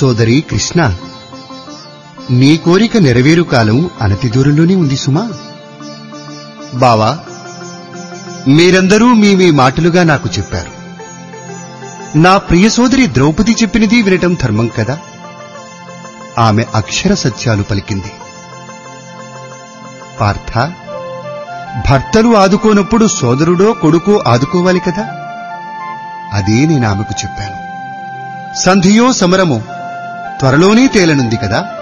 సోదరి కృష్ణ నీ కోరిక నెరవేరు కాలం అనతి దూరంలోనే ఉంది సుమా బావా మీరందరూ మీ మీ మాటలుగా నాకు చెప్పారు నా ప్రియ సోదరి ద్రౌపది చెప్పినది వినటం ధర్మం కదా ఆమె అక్షర సత్యాలు పలికింది పార్థ భర్తలు ఆదుకోనప్పుడు సోదరుడో కొడుకో ఆదుకోవాలి కదా అదే నేను ఆమెకు చెప్పాను సంధియో సమరమో త్వరలోనే తేలనుంది కదా